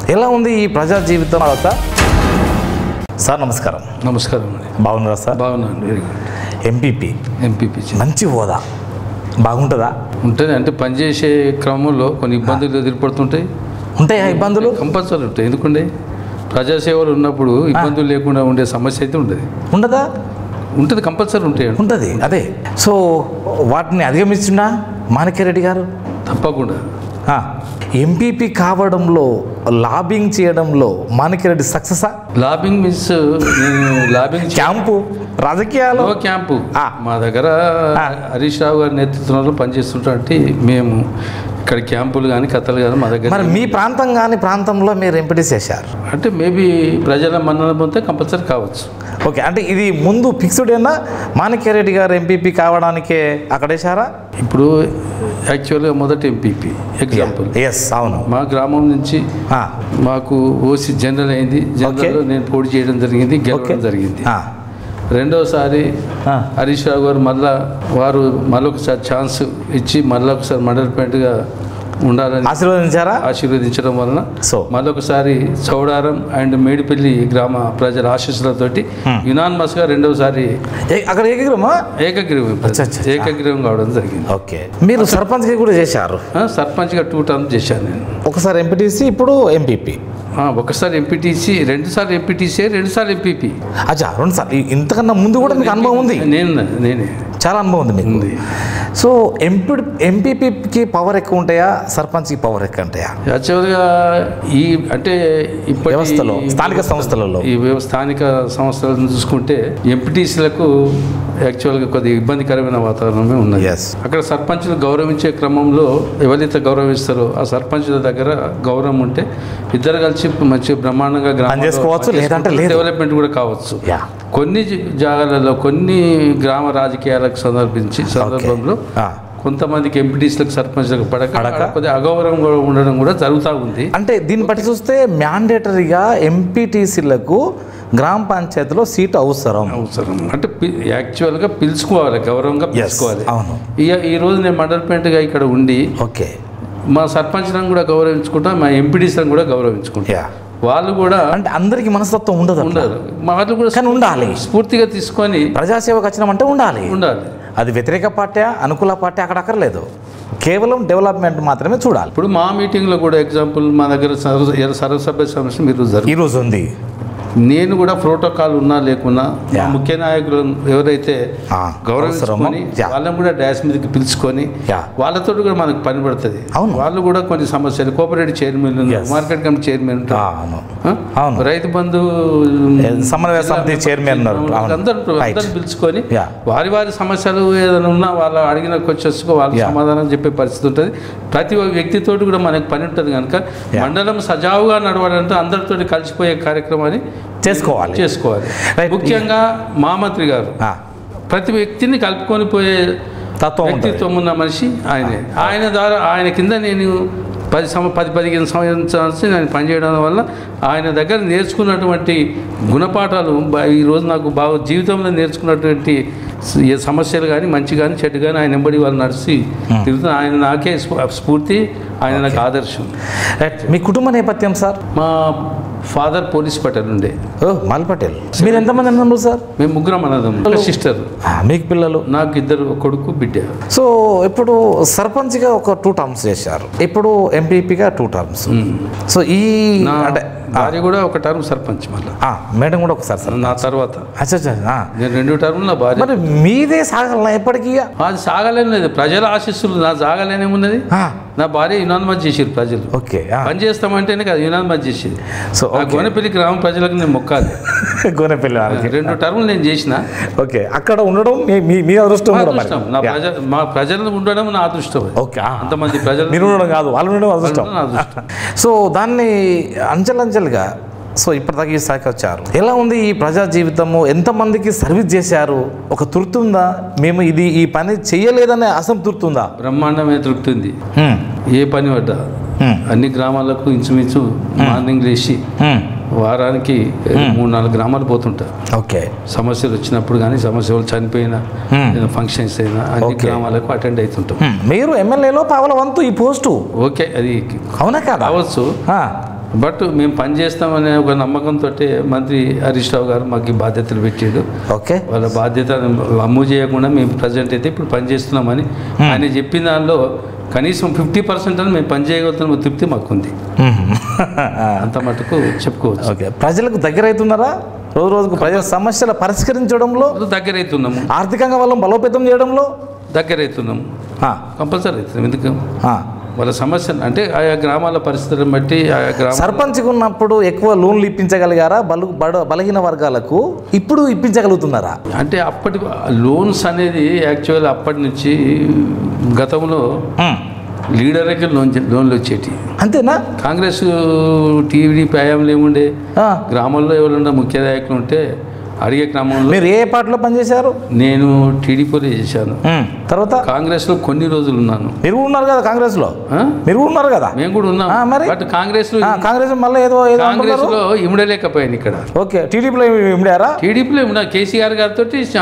ఎలా ఉంది ఈ ప్రజా జీవితం తర్వాత సార్ నమస్కారం నమస్కారం అండి బాగున్నారా సార్ బాగున్నాను వెరీ గుడ్ ఎంపీపీ ఎంపీపీ మంచి హోదా బాగుంటుందా ఉంటుంది అంటే పనిచేసే క్రమంలో కొన్ని ఇబ్బందులు ఎదురుపడుతుంటాయి ఉంటాయా ఇబ్బందులు కంపల్సరీ ఉంటాయి ఎందుకంటే ప్రజాసేవలు ఉన్నప్పుడు ఇబ్బందులు లేకుండా ఉండే సమస్య అయితే ఉండదు ఉండదా ఉంటుంది కంపల్సరీ ఉంటాయి ఉంటుంది అదే సో వాటిని అధిగమిస్తున్నా మాణిక్యరెడ్డి గారు తప్పకుండా ఎంపీపీ కావడంలో లాబింగ్ చేయడంలో మాణిక్యరెడ్డి సక్సెసా లాబింగ్ మీన్స్ నేను లాబింగ్ చే- క్యాంపు రాజకీయాలు నో క్యాంపు ఆ. మా దగ్గర ఆ. హరీష్ రావు గారి నేతృత్వంలో పనిచేస్తుంటే మేము ఇక్కడ క్యాంపులు కానీ కథలు కానీ మా దగ్గర మరి మీ ప్రాంతం కాని ప్రాంతంలో మీరు ఎంపిటీ చేశారు అంటే మేబీ ప్రజల మన్నన పొందితే కంపల్సరీ కావచ్చు ఓకే అంటే ఇది ముందు ఫిక్స్డ్ ఏనా మాణిక్యరెడ్డి గారు ఎంపీపీ కావడానికే అక్కడేశారా ఇప్పుడు యాక్చువల్గా మొదటి ఎంపీపీ ఎగ్జాంపుల్ ఎస్ అవును మా గ్రామం నుంచి ఆ, మాకు ఓసీ జనరల్ అయింది జనరల్లో నేను పోటీ చేయడం జరిగింది ఓకే గెలవడం జరిగింది ఆ, రెండోసారి ఆ. హరీష్ రావు గారు మళ్ళా వారు మళ్ళొకసారి ఛాన్స్ ఇచ్చి మళ్ళీ ఒకసారి మండల్ ప్రెసిడెంట్గా ఉండాలని ఆశీర్వదించారా ఆశీర్వదించడం వలన సో మళ్ళొకసారి చౌడారం అండ్ మేడిపల్లి గ్రామ ప్రజల ఆశీస్సులతోటి యునాన్మస్గా రెండవసారి ఏ- అక్కడ ఏకగ్రమా ఏకగ్రీవం అచ్చా, అచ్చా, అచ్చా. ఏకగ్రీవం కావడం జరిగింది ఓకే మీరు సర్పంచ్గా కూడా చేశారు ఆ, సర్పంచ్గా టూ టర్మ్స్ చేశాను నేను ఒకసారి ఎంపీటీసీ ఇప్పుడు ఎంపీపీ ఆ, ఒకసారి ఎంపీటీసీ రెండు సార్లు ఎంపీటీసీ రెండు సార్లు ఎంపీపీ అచ్చా రెండు సార్లు ఇంతకన్నా ముందు కూడా మీకు అనుభవం ఉంది నేను నేనే చాలా అనుభవం ఉంది మీకు ఉంది. సో ఎంపీ ఎంపీపీకి పవర్ ఎక్కువ ఉంటాయా సర్పంచ్కి పవర్ ఎక్కువ ఉంటాయా యాక్చువల్గా ఈ అంటే ఇప్పటి వ్యవస్థలో, స్థానిక సంస్థలలో. ఈ వ్యవ- స్థానిక సంస్థలను చూసుకుంటే ఎంపీటీసీలకు యాక్చువల్గా కొద్దిగా ఇబ్బందికరమైన వాతావరణమే ఉన్నది Yes. అక్కడ సర్పంచ్ను గౌరవించే క్రమంలో ఎవరైతే గౌరవిస్తారో ఆ సర్పంచుల దగ్గర గౌరవం ఉంటే ఇద్దరు కలిసి మంచి బ్రహ్మాండంగా గ్రామాల్లో పనిచేసుకోవచ్చు, లేదంటే లేదు. డెవలప్మెంట్ కూడా కావచ్చు యా కొన్ని జ- జాగాలలో కొన్ని గ్రామ రాజకీయాలకు సందర్భించి సందర్భంలో ఆ. కొంతమందికి ఎంపీటీసీలకు సర్పంచ్లకు పడక పడక? కొద్దిగా అగౌరవం కూడా ఉండడం కూడా జరుగుతూ ఉంది అంటే దీన్ని బట్టి చూస్తే మ్యాండేటరీగా ఎంపీటీసీలకు గ్రామ పంచాయతీలో సీటు అవసరం అవసరం అంటే పి- యాక్చువల్గా పిలుచుకోవాలి గౌరవంగా పిలుచుకోవాలి అవును ఇక ఈ రోజు నేను మండల్ పెయింట్గా ఇక్కడ ఉండి ఓకే మా సర్పంచ్లను కూడా గౌరవించుకుంటా మా ఎంపీటీసీలను కూడా గౌరవించుకుంటా యా వాళ్ళు కూడా అంటే అందరికి మనస్తత్వం ఉండదు అట్లా. ఉండరు మా వాళ్ళు కూడా కానీ ఉండాలి స్ఫూర్తిగా తీసుకొని ప్రజాసేవకు వచ్చినామంటే ఉండాలి ఉండాలి అది వ్యతిరేక పార్టీ అనుకూల పార్టీ అక్కడ అక్కర్లేదు కేవలం డెవలప్మెంట్ మాత్రమే చూడాలి ఇప్పుడు మా మీటింగ్లో కూడా ఎగ్జాంపుల్ మా దగ్గర సర్వ సర్వసభ్య సమస్య మీరు జరుగు ఈరోజు ఉంది నేను కూడా ప్రోటోకాల్ ఉన్నా లేకున్నా మా Yeah. ముఖ్య నాయకులు ఎవరైతే ఆ, గౌరవించుకొని అవసరమో, yeah. వాళ్ళని కూడా డాష్ మీదకి పిలుచుకొని Yeah. వాళ్ళతో కూడా మనకు పని పడుతుంది అవును. వాళ్ళు కూడా కొన్ని సమస్యలు cooperative chairman Yes. Market committee chairman ఆ, అవును అవును. రైతు బంధు ఏ, సమన్వయ సమితి చైర్మన్ ఉన్నారు. అవును. అందరూ Right. అందరూ పిలుచుకొని Yeah. వారి వారి సమస్యలు ఏదైనా ఉన్నా వాళ్ళు అడిగిన క్వశ్చన్స్కు వాళ్ళు Yeah. సమాధానం చెప్పే పరిస్థితి ఉంటుంది ప్రతి ఒక్క వ్యక్తితోటి కూడా మనకు పని ఉంటుంది కనుక Yeah. మండలం సజావుగా నడవాలంటే అందరితోటి కలిసిపోయే కార్యక్రమాన్ని చేసుకోవాలి చేసుకోవాలి Right. ముఖ్యంగా మా మంత్రి గారు ఆ, ప్రతి వ్యక్తిని కలుపుకొని పోయే తత్వం ఉంటుంది వ్యక్తిత్వం ఉన్న మనిషి ఆయనే ఆయన ద్వారా ఆయన కింద నేను పది సమ పది పదిహేను సంవత్సరాల నుంచి నేను పనిచేయడం వల్ల ఆయన దగ్గర నేర్చుకున్నటువంటి గుణపాఠాలు బా- ఈ రోజు నాకు బాగా జీవితంలో నేర్చుకున్నటువంటి స- ఏ సమస్యలు కానీ మంచి కానీ చెడు కానీ ఆయన వెంబడి వాళ్ళు నడిచి తిరుగుతున్న ఆయన నాకే స్ఫూ- స్ఫూర్తి ఆయన నాకు ఆదర్శం రైట్ మీ కుటుంబ నేపథ్యం సార్ మా ఫాదర్ పోలీస్ పటేల్ ఉండే ఓ మాల్ పటేల్ మీరు ఎంతమంది అన్నారు సార్ మేము ముగ్గురం అన్నదం సిస్టర్ ఆ, మీకు పిల్లలు నాకు ఇద్దరు ఒక కొడుకు బిడ్డ సో ఇప్పుడు సర్పంచ్గా ఒక టూ టర్మ్స్ చేశారు ఇప్పుడు ఎంపీపీగా టూ టర్మ్స్ సో ఈ నా అంటే భార్య కూడా ఒక టర్మ్ సర్పంచ్ మళ్ళీ ఆ, మేడం కూడా ఒకసారి సార్ నా తర్వాత అచ్చా అచ్చా ఆ. నేను రెండు టర్మ్ నా భార్య మరి మీదే సాగలనా ఎప్పటికీ అది సాగలేని లేదు ప్రజల ఆశీస్సులు నా సాగలేనేమున్నది ఆ, నా భార్య యునాన్మతి చేసారు ప్రజలు ఓకే ఆ. పని చేస్తామంటేనే కదా యునాన్మతి చేసేది సో ఆ గోనెపల్లి గ్రామ ప్రజలకు నేను మొక్కాలి గోనెపల్లి వాళ్ళకి రెండు టర్ములు నేను చేసిన ఓకే అక్కడ ఉండడం మీ- మీ మీ అదృష్టం మా కూడా మరి అదృష్టం నా ప్రజ మా ప్రజలు ఉండడం నా అదృష్టం అది. ఓకే ఆ. అంతమంది ప్రజలు మీరు ఉండడం కాదు వాళ్ళు ఉండడం అదృష్టం ఉండడం నా అదృష్టం సో దాన్ని అంచెలంచెలుగా సో ఇప్పటిదాకా ఈ స్థాయికి వచ్చారు ఎలా ఉంది ఈ ప్రజా జీవితము ఎంతమందికి సర్వీస్ చేశారు ఒక తృప్తుందా మేము ఇది ఈ పని చేయలేదనే అసంతృప్తుందా బ్రహ్మాండమే తృప్తి ఉంది హ్మ్. ఏ పని పడ్డా హ్మ్. అన్ని గ్రామాలకు ఇంచుమించు మార్నింగ్ లేచి హ్మ్. వారానికి మూడు నాలుగు గ్రామాలు పోతుంటా ఓకే సమస్యలు వచ్చినప్పుడు కానీ సమస్యలు చనిపోయినా Hmm. ఏదైనా ఫంక్షన్స్ అయినా అన్ని Okay. గ్రామాలకు అటెండ్ అవుతుంటాం హ్మ్. మీరు ఎమ్మెల్యేలో పావల వంతు ఈ పోస్టు ఓకే అది అవునా కాదా కావచ్చు ఆ. బట్ మేము పని చేస్తామనే ఒక నమ్మకంతో మంత్రి హరీష్ రావు గారు మాకు ఈ బాధ్యతలు పెట్టాడు ఓకే వాళ్ళ బాధ్యత అమ్ము చేయకుండా మేము ప్రజెంట్ అయితే ఇప్పుడు పని చేస్తున్నామని ఆయన చెప్పిన దానిలో కనీసం ఫిఫ్టీ పర్సెంట్ అని మేము పని చేయగలుగుతున్న తృప్తి మాకు ఉంది అంత మటుకు చెప్పుకోవచ్చు ఓకే ప్రజలకు దగ్గర అవుతున్నారా రోజు రోజుకు ప్రజల సమస్యలు పరిష్కరించడంలో దగ్గర అవుతున్నాము ఆర్థికంగా వాళ్ళని బలోపేతం చేయడంలో దగ్గర అవుతున్నాము ఆ, కంపల్సరీ అవుతున్నాం ఎందుకు ఆ. వాళ్ళ సమస్యలు అంటే ఆయా గ్రామాల పరిస్థితులను బట్టి ఆయా గ్రామ సర్పంచ్గా ఉన్నప్పుడు ఎక్కువ లోన్లు ఇప్పించగలిగారా బలు బడ బలహీన వర్గాలకు ఇప్పుడు ఇప్పించగలుగుతున్నారా అంటే అప్పటి లోన్స్ అనేది యాక్చువల్ అప్పటి నుంచి గతంలో ఉమ్. లీడర్కి లోన్ లోన్లు వచ్చేటి అంతేనా కాంగ్రెస్ టీవీ ప్యాయంలు ఏముండే ఆ. గ్రామంలో ఎవరైనా ముఖ్య నాయకులు ఉంటే అడిగే క్రమంలో మీరు ఏ పార్టీలో పనిచేశారు నేను టీడీపీలో చేశాను ఉమ్. తర్వాత కాంగ్రెస్లో కొన్ని రోజులు ఉన్నాను మీరు కూడా ఉన్నారు కదా కాంగ్రెస్లో ఆ? మీరు కూడా ఉన్నారు కదా మేము కూడా ఉన్నాం ఆ, మరి? బట్ కాంగ్రెస్ ఆ, కాంగ్రెస్ మళ్ళీ ఏదో ఏదో అంటున్నారు కాంగ్రెస్లో ఇమడలేకపోయాను ఇక్కడ ఓకే టీడీపీలో ఇమిడారా టీడీపీలో ఉన్న కేసీఆర్ గారితో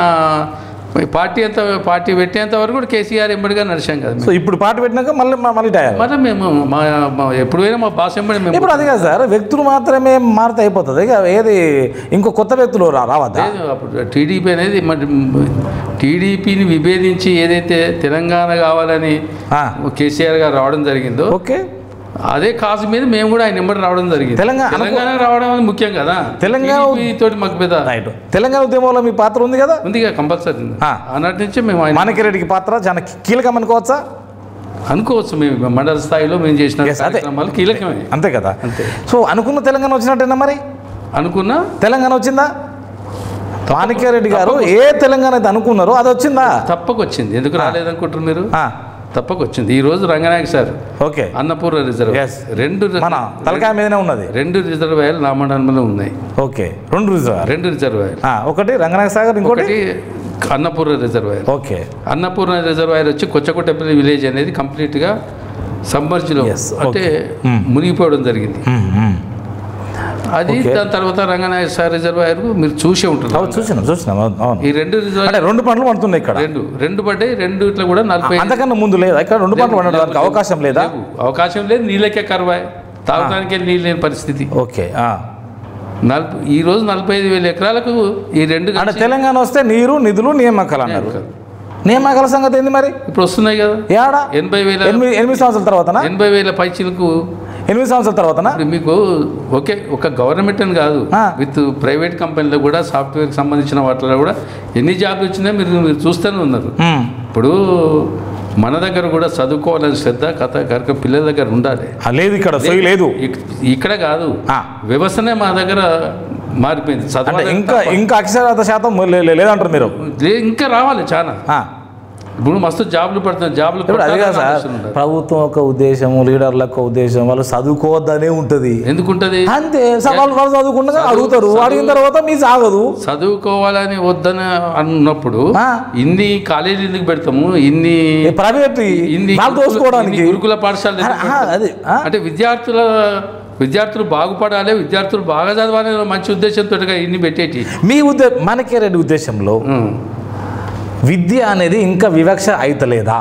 పార్టీ అంత పార్టీ పెట్టేంత వరకు కూడా కేసీఆర్ ఎంబడిగా నడిచాం కదా సో ఇప్పుడు పార్టీ పెట్టినాక మళ్ళీ మ- మళ్ళీ టైర్ మరి మేము మా మా- ఎప్పుడైనా మా భాష ఎంబడి మేము ఇప్పుడు అది కాదు సార్ వ్యక్తులు మాత్రమే మారితే అయిపోతుంది ఇక ఏది ఇంకో కొత్త వ్యక్తులు రా రావద్దా లేదు, అప్పుడు టీడీపీ అనేది మరి టీడీపీని విభేదించి ఏదైతే తెలంగాణ కావాలని ఆ, కేసీఆర్ గారు రావడం జరిగిందో ఓకే అదే కాజు మీద మేము కూడా ఆయన నెంబర్ రావడం జరిగింది తెలంగాణ- తెలంగాణ రావడం అనేది ముఖ్యం కదా తెలంగాణ- TDP తోటి మాకు పెద్ద రైట్ తెలంగాణ ఉద్యమంలో మీ పాత్ర ఉంది కదా ఉంది కంపల్సరీ ఆ. ఆనాటి నుంచే మేము ఆయన మాణిక్యరెడ్డికి పాత్ర చాలా కీలకం అనుకోవచ్చా అనుకోవచ్చు మేము మండల స్థాయిలో మేము చేసిన Yes, అదే. కార్యక్రమాలు కీలకమే అంతే కదా అంతే సో అనుకున్న తెలంగాణ వచ్చినట్టేనా మరి అనుకున్నా తెలంగాణ వచ్చిందా మాణిక్యారెడ్డి గారు ఏ తెలంగాణ అయితే అనుకున్నారో అది వచ్చిందా తప్పకొచ్చింది ఎందుకు రాలేదనుకుంటారు మీరు ఆ, తప్పకొచ్చింది ఈ రోజు Ranganayak sir okay Annapurna reserve Yes. రెండు మన తలకాయ మీదనే ఉన్నది రెండు రిజర్వాయర్లు నా మండలంలో ఉన్నాయి ఓకే రెండు రిజర్వాయర్ రెండు రిజర్వాయర్ ఆ, ఒకటి రంగనాథ సాగర్ ఇంకోటి ఒకటి Annapurna reservoir okay Annapurna reservoir వచ్చి కొచ్చకొట్టపల్లి విలేజ్ అనేది కంప్లీట్గా సమ్మర్జ్లో Yes, అంటే మునిగిపోవడం జరిగింది మ్మ్, మ్మ్. అది దాని తర్వాత రంగనాయక సార్ రిజర్వాయర్ మీరు చూసే అవును ఉంటారు చూసినాం చూసినాం అవును, అవును ఈ రెండు రిజర్వాయర్ అంటే రెండు పంటలు పడుతున్నాయి ఇక్కడ రెండు రెండు పడ్డాయి రెండు ఇట్లా కూడా నలభై అంతకన్నా ముందు లేదా ఇక్కడ రెండు పంటలు పండడానికి అవకాశం లేదా లేవు. అవకాశం లేదు నీళ్ళకే కరువాయి తాగడానికి నీళ్ళు లేని పరిస్థితి ఓకే ఆ. నలభై ఈ రోజు నలభై ఐదు వేల ఎకరాలకు ఈ రెండు అంటే కలిసి తెలంగాణ వస్తే నీరు నిధులు నియామకాలు అన్నారు నియామకాల సంగతి ఏంది మరి ఇప్పుడు వస్తున్నాయి కదా ఏడా ఎనభై వేల ఎనిమిది ఎనిమిది సంవత్సరాల తర్వాతనా ఎనభై వేల పైచీలకు ఎనిమిది సంవత్సరాల తర్వాతనా ఇప్పుడు మీకు ఒకే ఒక గవర్నమెంట్ అని కాదు ఆ. విత్ ప్రైవేట్ కంపెనీలో కూడా సాఫ్ట్వేర్కి సంబంధించిన వాటిలో కూడా ఎన్ని జాబ్లు వచ్చినా మీరు మీరు చూస్తూనే ఉన్నారు మ్మ్. ఇప్పుడు మన దగ్గర కూడా చదువుకోవాలని శ్రద్ధ కథ కనుక పిల్లల దగ్గర ఉండాలి ఆ, లేదు ఇక్కడ సొయ్యి లేదు ఇక్- ఇక్కడ కాదు ఆ. వ్యవస్థనే మా దగ్గర మారిపోయింది అంటే చదవాలి ఇంకా ఇంకా అక్షరాత శాతం లే- లే- లేదంటారు మీరు లే- ఇంకా రావాలి చాలా ఆ. ఇప్పుడు మస్తు జాబ్లు పడుతున్నాయి జాబ్లు ఇప్పుడు అది కాదు కొట్టాలని సార్ ఆలోచన ఉండాలి. ప్రభుత్వం ఒక ఉద్దేశం లీడర్ల యొక్క ఉద్దేశం వాళ్ళు చదువుకోవద్దనే ఉంటుంది ఎందుకుంటది అంతే స- వాళ్ళు వాళ్ళు చదువుకుండగా అడుగుతారు అడిగిన తర్వాత మీ సాగదు చదువుకోవాలని వద్దని అన్నప్పుడు ఆ. ఇన్ని కాలేజీలు ఎందుకు పెడతాము ఇన్ని ఈ ప్రైవేట్ ఇన్ని వాళ్ళు గురుకుల- దోసుకోవడానికి ఇన్ని గురుకుల పాఠశాలలు ఆ, ఎందుకు ఆ, పెడతాం? అది ఆ? అంటే విద్యార్థుల విద్యార్థులు బాగుపడాలి విద్యార్థులు బాగా చదవాలి అనే మంచి ఉద్దేశంతో ఇన్ని పెట్టేటి మీ ఉద్దే మనకే రెడ్డి ఉద్దేశంలో ఉం. విద్య అనేది ఇంకా వివక్ష అయితలేదా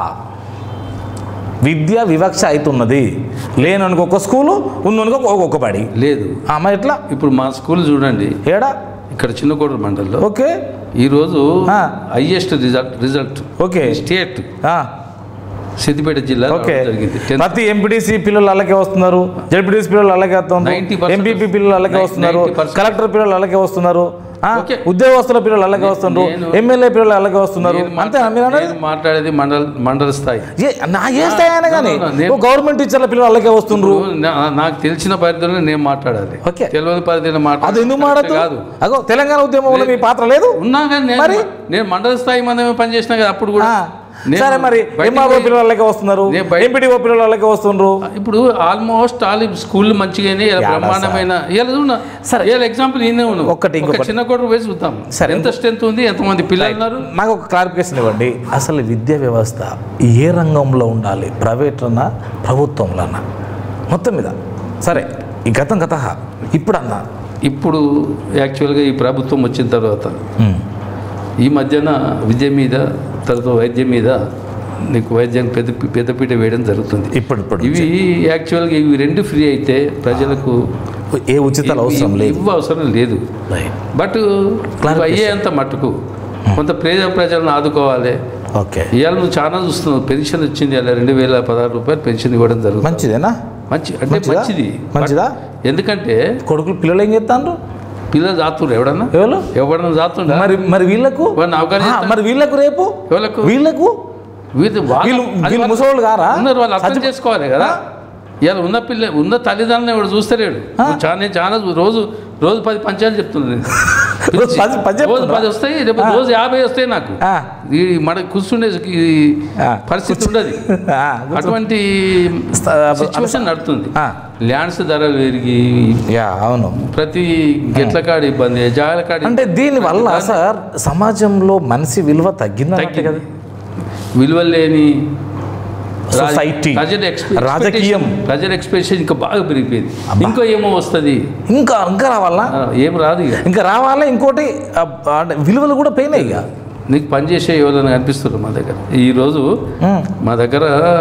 విద్య వివక్ష అవుతున్నది లేననుకో ఒక స్కూలు ఉన్ననుకో ఒక్కొక్క బడి లేదు అమ్మ ఎట్లా ఇప్పుడు మా స్కూల్ చూడండి ఏడా ఇక్కడ చిన్నకోడూరు మండలంలో ఓకే ఈరోజు ఆ. Highest result result okay state ఆ, సిద్దిపేట జిల్లా ఓకే జరిగింది Tenth ప్రతి ఎంపీటీసీ పిల్లలు అలాగే వస్తున్నారు జడ్పీటీసీ పిల్లలు అలాగే వస్తున్నారు 90% ఎంపీపీ పిల్లలు అలాగే వస్తున్నారు 90% కలెక్టర్ పిల్లలు అలాగే వస్తున్నారు ఆ, ఓకే. ఉద్యోగస్తుల పిల్లలు అలాగే వస్తున్నారు నేను- ఎమ్మెల్యే పిల్లలు అలాగే వస్తున్నారు నేను అంతే మాట్లా- మీరు అనేది నేను మాట్లాడేది మండల మండల స్థాయి ఏ నా ఏ స్థాయి అయినా కానీ no, no, నేను- గవర్నమెంట్ టీచర్ల పిల్లలు అలాగే వస్తుండ్రు ఇప్పుడు నా- నాకు తెలిసిన పరిధిలో నేను మాట్లాడాలి ఓకే. తెలియని పరిధిలో అది మాట్లాడాలి ఎందుకు మాడద్దు కాదు అగో తెలంగాణ ఉద్యమంలో మీ పాత్ర లేదు ఉన్నా కానీ నేను మరి? నేను మండల స్థాయి మందమే పనిచేసిన కదా అప్పుడు కూడా ఆ, నేను సరే మరి బయటికి ఎంఆర్ఓ పోయి- పిల్లలు అలాగే వస్తున్నారు నేను బయట- ఎంపీడీఓ పిల్లలు అలాగే వస్తుండ్రు ఇప్పుడు ఆల్మోస్ట్ ఆల్ స్కూల్ మంచిగానే ఇలా యాడా బ్రహ్మాండమైన ఇలా చూడ సరే. ఇలా ఎగ్జాంపుల్ ఈయనే ఉన్నాం ఒక్కటి, ఒక ఇంకొకటి. చిన్న కొడుకు వేసి చూద్దాం సరే. ఎంత స్ట్రెంత్ ఉంది ఎంతమంది పిల్లలు ఉన్నారు నాకు ఒక క్లారిఫికేషన్ ఇవ్వండి అసలు విద్యా వ్యవస్థ ఏ రంగంలో ఉండాలి ప్రైవేట్ అన్నా ప్రభుత్వంలో అన్నా మొత్తం మీద సరే ఈ గతం గత ఇప్పుడు అన్నా ఇప్పుడు యాక్చువల్గా ఈ ప్రభుత్వం వచ్చిన తర్వాత ఈ మధ్యన విద్య మీద తర్వాత వైద్యం మీద నీకు వైద్యం పెద్ద పెద్దపీట వేయడం జరుగుతుంది ఇప్పుడు ఇప్పుడు ఇవి యాక్చువల్గా ఇవి రెండు ఫ్రీ అయితే ప్రజలకు ఏ ఉచితాలు అవసరం ఇవి- లేదు ఇవి అవసరం లేదు రైట్ బట్ ఇవి అయ్యేంత మట్టుకు కొంత పేద ప్రజలను ఆదుకోవాలి ఓకే ఇవాళ నువ్వు చాలా చూస్తున్నావు పెన్షన్ వచ్చింది అలా రెండు వేల పదహారు రూపాయలు పెన్షన్ ఇవ్వడం జరుగుతుంది మంచిదేనా మంచి అంటే మంచిదా? మంచిది మంచిదా? ఎందుకంటే కొడుకులు పిల్లలు ఏం చేస్తాను పిల్లలు జాతున్నారు ఎవడన్నా ఎవరు ఎవడన్నా జాతుండ మరి మరి వీళ్ళకు వాడిని అవగాహన ఆ, మరి వీళ్ళకు రేపు ఎవరికి వీళ్ళకు వీళ్ళు వాళ్ళ- వీళ్ళు అది వీళ్ళు వాళ్ళ- ముసలోళ్ళు కారా ఉన్నారు వాళ్ళు అర్థం చేసుకోవాలి కదా ఇవాళ ఉన్న పిల్ల ఉన్న తల్లిదండ్రులను ఎవడు చూస్తలేడు నువ్వు చాలా నేను చాలా చూ- రోజు రోజు పది పంచాలు చెప్తున్నాను నేను. రోజు పది- పది రోజు చెప్తున్నావా? పది వస్తాయి రేపు రోజు యాభై వస్తాయి నాకు ఆ, ఈ మన కూర్చుండే ఈ ఆ, పరిస్థితి ఉండదు ఆ, అటువంటి సిచ్యువేషన్ నడుతుంది ఆ, ల్యాండ్స్ ధరలు పెరిగి యా అవును ప్రతి గెట్ల కాడి ఇబ్బంది జాగల కాడి అంటే దీని వల్ల సార్ సమాజంలో మనిషి విలువ తగ్గిందంటే తగ్గింది. కదా విలువ లేని రాజ- సొసైటీ ప్రజల ఎక్స్పె- రాజకీయం expectation- ప్రజల ఎక్స్పెక్టేషన్ ఇంకా బాగా పెరిగిపోయింది ఇంకో ఏమో వస్తుంది ఇంకా ఇంకా రావాలా ఏం రాదు ఇక ఇంకా రావాలా ఇంకోటి ఆ, అంటే విలువలు కూడా పోయినాయి ఇక నీకు పనిచేసే ఎవరైనా కనిపిస్తున్నారు మా దగ్గర ఈరోజు ఉమ్, మా దగ్గర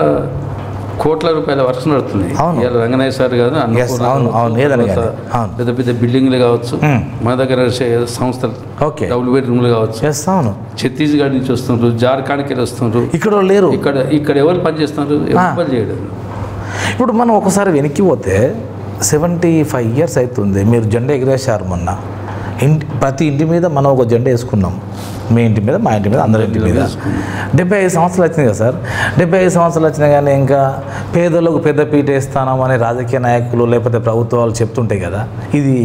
కోట్ల రూపాయల వర్క్ నడుతుంది అవును. ఇవాళ రంగనాయ సార్ కాదు అన్నపూర్ణ అవును, కావచ్చు, అవును, ఏదని తర్వాత కానీ. అవును. పెద్ద పెద్ద బిల్డింగ్లు కావచ్చు ఉమ్. మా దగ్గర నడిచే సంస్థలు ఓకే డబుల్ బెడ్రూమ్లు కావచ్చు ఎస్ అవును ఛత్తీస్గఢ్ నుంచి వస్తున్నారు జార్ఖండ్కి వెళ్ళి వస్తున్నారు ఇక్కడ వాళ్ళు లేరు ఇక్కడ ఇక్కడ ఎవరు పని చేస్తున్నారు ఎవరు పని చేయడం ఇప్పుడు మనం ఒకసారి వెనక్కి పోతే సెవెంటీ ఫైవ్ ఇయర్స్ అవుతుంది మీరు జెండా ఎగిరేశారు మొన్న ఇంటి ప్రతి ఇంటి మీద మనం ఒక జెండా వేసుకున్నాం మీ ఇంటి మీద మా ఇంటి మీద అందరి ఇంటి మీద డెబ్బై ఐదు సంవత్సరాలు వచ్చినాయి కదా సార్ డెబ్బై ఐదు సంవత్సరాలు వచ్చినా కానీ ఇంకా పేదలకు పెద్ద పీట వేస్తానం అని రాజకీయ నాయకులు లేకపోతే ప్రభుత్వాలు చెప్తుంటాయి కదా ఇది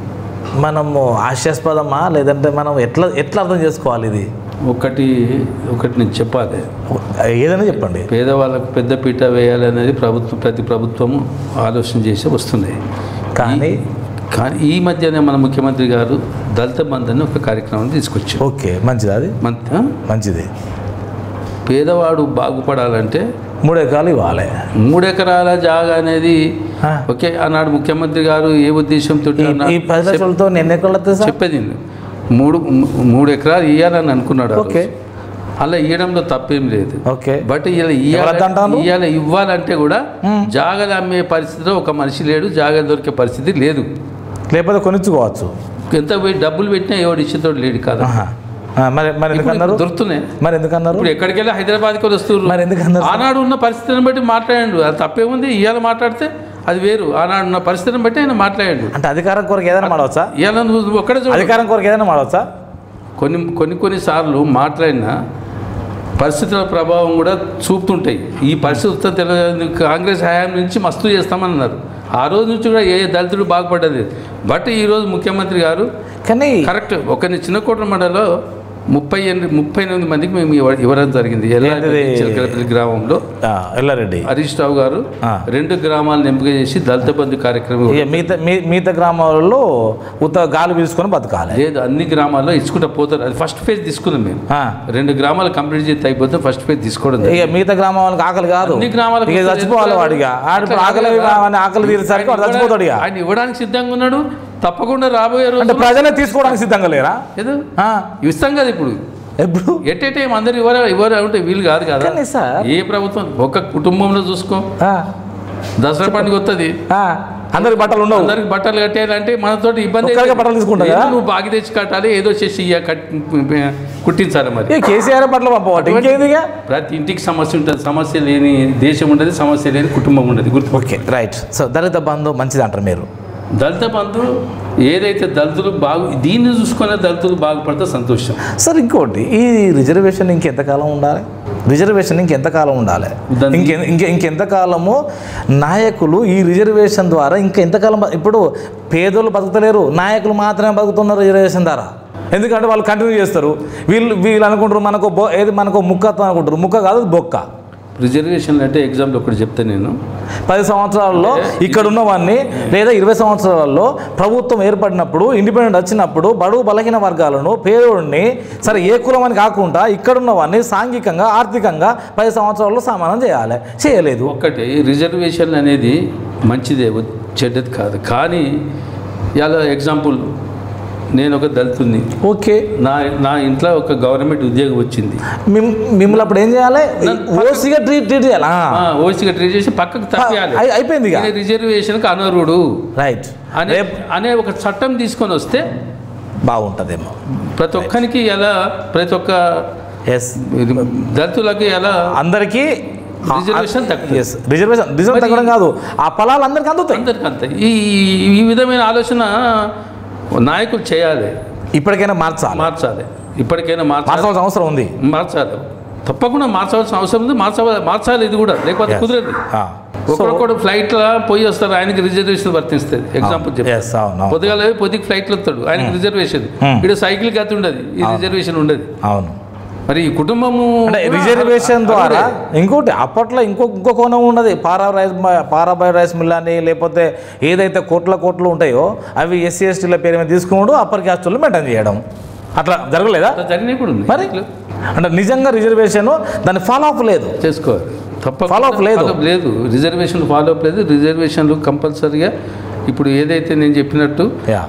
మనము హాస్యాస్పదమా లేదంటే మనం ఎట్లా ఎట్లా అర్థం చేసుకోవాలి ఇది ఒకటి ఒకటి నేను చెప్పాలి ఏదైనా చెప్పండి పేదవాళ్ళకు పెద్ద పీట వేయాలనేది ప్రభుత్వం ప్రతి ప్రభుత్వము ఆలోచన చేసి వస్తున్నాయి కానీ కానీ ఈ మధ్యనే మన ముఖ్యమంత్రి గారు దళిత బంధు అని ఒక కార్యక్రమం తీసుకొచ్చారు ఓకే మంచిది అది మన ఆ? మంచిది పేదవాడు బాగుపడాలంటే మూడు ఎకరాలు ఇవ్వాలి మూడు ఎకరాల జాగా అనేది ఆ. ఓకే ఆనాడు ముఖ్యమంత్రి గారు ఏ ఉద్దేశంతో ఈ- ఈ పది లక్షలతో ఎన్ని ఎకరాలు వస్తాయి సార్ చెప్పేది నేను. మూడు మూడు ఎకరాలు ఇవ్వాలని అనుకున్నాడు ఆ ఓకే. రోజు. అలా ఇవ్వడంలో తప్పేం లేదు ఓకే బట్ ఇలా ఎవరద్దు అంటారు? ఇవాళ ఇవ్వాలంటే కూడా జాగలు అమ్మే పరిస్థితిలో ఒక మనిషి లేడు జాగ దొరికే పరిస్థితి లేదు లేకపోతే కొనిచ్చుకోవచ్చు ఎంత పోయి డబ్బులు పెట్టినా ఎవడు ఇచ్చేతోడు లేడు కాదు ఆహా. ఆ, మరి మరి ఎందుకు అన్నారు ఇప్పుడు దొరుకుతున్నాయి మరి ఎందుకు అన్నారు ఇప్పుడు ఎక్కడికి వెళ్ళి హైదరాబాద్కి కూడా వస్తున్నారు మరి ఎందుకు అన్నారు ఆనాడు ఉన్న పరిస్థితిని బట్టి మాట్లాడండు అది తప్పేముంది ఇవాళ మాట్లాడితే అది వేరు ఆనాడు ఉన్న పరిస్థితిని బట్టి ఆయన మాట్లాడాడు అంటే అధికారం కొరకు ఏదైనా మాడవచ్చా ఇవాళ నువ్వు ఒక్కడే చూడు అధికారం కొరకు ఏదైనా మాడవచ్చా కొన్ని కొన్ని కొన్ని సార్లు మాట్లాడిన పరిస్థితుల ప్రభావం కూడా చూపుతుంటాయి ఈ పరిస్థితి తెల కాంగ్రెస్ హయాం నుంచి మస్తు చేస్తామన్నారు ఆ రోజు నుంచి కూడా ఏ దళితుడు బాగుపడ్డది బట్ ఈరోజు ముఖ్యమంత్రి గారు కానీ కరెక్ట్ ఒక చిన్నకోట మండలంలో ముప్పై ఎనిమిది ముప్పై ఎనిమిది మందికి మేము ఇవ్వ- ఇవ్వడం జరిగింది ఎల్లారెడ్డి ఏంటిది? చిలకలపల్లి గ్రామంలో ఆ, ఎల్లారెడ్డి హరీష్ రావు గారు ఆ. రెండు గ్రామాలను ఎంపిక చేసి దళిత బంధు కార్యక్రమం ఇక మిగతా మీ- మిగతా గ్రామాలలో ఉత్త గాలి పీల్చుకొని బతకాలి లేదు అన్ని గ్రామాల్లో ఇచ్చుకుంటూ పోతారు అది ఫస్ట్ ఫేజ్ తీసుకున్నాం మేము ఆ. రెండు గ్రామాలు కంప్లీట్ చేసి అయిపోతే ఫస్ట్ ఫేజ్ తీసుకోవడం జరిగింది. ఇక మిగతా గ్రామం వాళ్ళకి ఆకలి కాదు అన్ని గ్రామాలకు ఇక వస్తుంది. చచ్చిపోవాలి వాడిగా ఆడు ఇప్పుడు ఆకలి అని ఆకలి తీరేసరికి వాడు చచ్చిపోతాడు ఇక ఆయన ఇవ్వడానికి సిద్ధంగా ఉన్నాడు తప్పకుండా రాబోయే అంటే రోజు ప్రజలే తీసుకోవడానికి సిద్ధంగా లేరా ఏదో ఆ, ఇస్తాం కదా ఇప్పుడు ఎప్పుడు ఎట్ టైం అందరు ఇవ్వరు ఇవ్వరు అంటే వీలు కాదు కదా కానీ సార్ ఏ ప్రభుత్వం ఒక కుటుంబంలో చూసుకో ఆ, దసరా పండుగ వస్తుంది ఆ, అందరికి బట్టలు ఉండవు అందరికి బట్టలు కట్టేయాలంటే మనతో ఇబ్బంది ఒక్కరికే అవుతుంది. బట్టలు తీసుకుంటారా? ఏదో నువ్వు బాగి తెచ్చి కట్టాలి ఏదో చేసి ఇయ్య కట్ కుట్టించాలి మరి ఏ కేసీఆర్ బట్టలు పంపవాటి ఇంకేంది ఇక ప్రతి ఇంటికి సమస్య ఉంటుంది సమస్య లేని దేశం ఉండదు సమస్య లేని కుటుంబం ఉండదు గుర్తు okay right so Dalit Bandhu మంచిది అంటారు మీరు దళిత బంధు ఏదైతే దళితులు బాగు దీన్ని చూసుకునే దళితులు బాగుపడితే సంతోషం సార్ ఇంకోటి ఈ రిజర్వేషన్ ఇంకెంతకాలం ఉండాలి రిజర్వేషన్ ఇంకెంతకాలం ఉండాలి దాన్ని- ఇంకె ఇంకె ఇంకెంతకాలము నాయకులు ఈ రిజర్వేషన్ ద్వారా ఇంకా ఎంతకాలం బ- ఇప్పుడు పేదోళ్ళు బతుకుతలేరు నాయకులు మాత్రమే బతుకుతున్నారు రిజర్వేషన్ ద్వారా ఎందుకంటే వాళ్ళు కంటిన్యూ చేస్తారు వీళ్ళు వీళ్ళు అనుకుంటారు మనకు బొ ఏది మనకు ముక్క అనుకుంటారు ముక్క కాదు అది బొక్క రిజర్వేషన్లు అంటే ఎగ్జాంపుల్ ఒకటి చెప్తే నేను పది సంవత్సరాల్లో ఇక్కడ ఉన్నవాన్ని లేదా ఇరవై సంవత్సరాల్లో ప్రభుత్వం ఏర్పడినప్పుడు ఇండిపెండెంట్ వచ్చినప్పుడు బడుగు బలహీన వర్గాలను పేదోడిని సరే ఏ కులం అని కాకుండా ఇక్కడ ఉన్నవాన్ని సాంఘికంగా ఆర్థికంగా పది సంవత్సరాల్లో సమానం చేయాలి చేయలేదు ఒక్కటి రిజర్వేషన్ అనేది మంచిదే చెడ్డది కాదు కానీ ఇలా ఎగ్జాంపుల్ నేను ఒక దళితుని ఓకే నా నా ఇంట్లో ఒక గవర్నమెంట్ ఉద్యోగం వచ్చింది మిమ్ మిమ్మల్ని అప్పుడు ఏం చేయాలి ఓసీగా ట్రీట్ ట్రీట్ చేయాలి ఆ, ఓసీగా ట్రీట్ చేసి పక్కకు తప్పియాలి అయి- అయిపోయింది ఇక ఈయన రిజర్వేషన్కి అనర్హుడు రైట్ అనే అనే ఒక చట్టం తీసుకొని వస్తే బాగుంటుందేమో ప్రతి ఒక్కరికి ఎలా ప్రతి ఒక్క ఎస్ ఇది దళితులకి ఎలా అందరికీ రిజర్వేషన్ తక్కువ ఎస్ రిజర్వేషన్ రిజర్వ్ తగ్గడం కాదు ఆ పొలాలు అందరికీ అందుతాయి అందరికి అంతే ఈ ఈ విధమైన ఆలోచన నాయకులు చేయాలి ఇప్పటికైనా మార్చాలి మార్చాలి ఇప్పటికైనా మార్చాలి మార్చాల్సిన అవసరం ఉంది మార్చాలి తప్పకుండా మార్చాల్సిన అవసరం ఉంది మార్చాలి మార్చాలి ఇది కూడా లేకపోతే Yes. కుదరదు ఆ. ఒకరొకడు ఫ్లైట్లో పోయి వస్తారు ఆయనకి రిజర్వేషన్ వర్తిస్తుంది ఎగ్జాంపుల్ చెప్పి ఎస్ అవును అవును. పొద్దుగాల పొద్దుకి ఫ్లైట్లో వస్తాడు ఆయనకి రిజర్వేషన్ Hmm. ఇక్కడ సైకిల్ గతి ఉండదు ఈ రిజర్వేషన్ ఉండదు అవును మరి ఈ కుటుంబము అంటే కూడా రిజర్వేషన్ ద్వారా అర్హుడే. ఇంకోటి అప్పట్లో ఇంకో ఇంకో కోణం ఉన్నది పారా రైస్ మ- పారాబాయ్ రైస్ మిల్ అని లేకపోతే ఏదైతే కోట్ల కోట్లు ఉంటాయో అవి ఎస్సీ ఎస్టీల పేరు మీద తీసుకున్నాడు అప్పర్ క్యాస్ట్ వాళ్ళు మెయింటైన్ చేయడం అట్లా జరగలేదా అట్లా జరిగినవి కూడా ఉన్నాయి మరి అంటే నిజంగా రిజర్వేషన్ దాని ఫాలో అప్ లేదు చేసుకోవాలి తప్ప Follow up లేదు. లేదు రిజర్వేషన్ ఫాలో అప్ లేదు రిజర్వేషన్లు కంపల్సరీగా ఇప్పుడు ఏదైతే నేను చెప్పినట్టు యా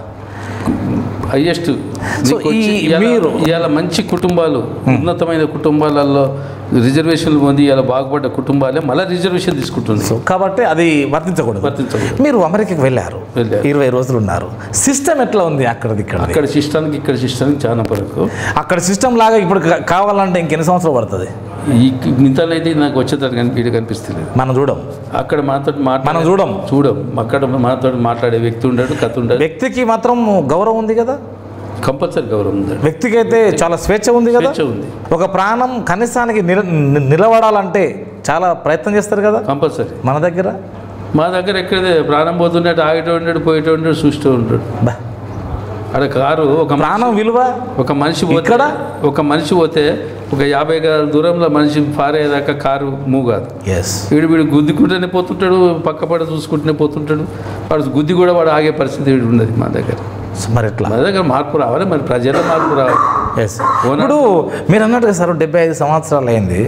హయ్యెస్ట్ So, ఈ మీరు- ఇవాళ మంచి కుటుంబాలు ఉన్నతమైన కుటుంబాలలో రిజర్వేషన్లు పొంది ఇలా బాగుపడ్డ కుటుంబాలే మళ్ళీ రిజర్వేషన్ తీసుకుంటుంది సో కాబట్టి అది వర్తించకూడదు వర్తించకూడదు. మీరు అమెరికాకి వెళ్ళారు వెళ్ళారు. ఇరవై రోజులు ఉన్నారు సిస్టమ్ ఎట్లా ఉంది అక్కడది ఇక్కడ అక్కడ సిస్టానికి ఇక్కడ సిస్టానికి చాలా వరకు అక్కడ సిస్టమ్ లాగా ఇప్పుడు కా- కావాలంటే ఇంకెన్ని సంవత్సరాలు పడుతుంది ఈ మిగతాలైతే నాకు వచ్చేటట్టు కనిపి కనిపిస్తుంది మనం చూడం అక్కడ మాతో మాట్లాడే మనం చూడం చూడం అక్కడ మనతో మాట్లాడే వ్యక్తి ఉండడు కథ ఉండడు వ్యక్తికి మాత్రం గౌరవం ఉంది కదా కంపల్సరీ గౌరవం ఉందండి వ్యక్తికి అయితే చాలా స్వేచ్ఛ ఉంది కదా స్వేచ్ఛ ఉంది ఒక ప్రాణం కనీసానికి నిల ని- నిలబడాలంటే చాలా ప్రయత్నం చేస్తారు కదా కంపల్సరీ మన దగ్గర మా దగ్గర ఎక్కడే ప్రాణం పోతుండేటు ఆగేటో ఉండడు పోయేటో ఉండడు చూస్తూ ఉంటాడు బా. అక్కడ కారు ఒక మ- ప్రాణం విలువ ఒక మనిషి పోతే ఇక్కడ? ఒక మనిషి పోతే ఒక యాభై గజాల దూరంలో మనిషి పారేదాకా కారు మూవ్ కాదు ఎస్ వీడు వీడు గుద్దుకుంటూనే పోతుంటాడు పక్క పడ చూసుకుంటూనే పోతుంటాడు వాడు గుద్ది కూడా వాడు ఆగే పరిస్థితి వీడు ఉన్నది మా దగ్గర మరి ఎట్లా మా దగ్గర మార్పు రావాలి మరి ప్రజల మార్పు రావాలి ఎస్ ఇప్పుడు మీరు అన్నట్టుగా సార్ డెబ్బై ఐదు సంవత్సరాలు అయింది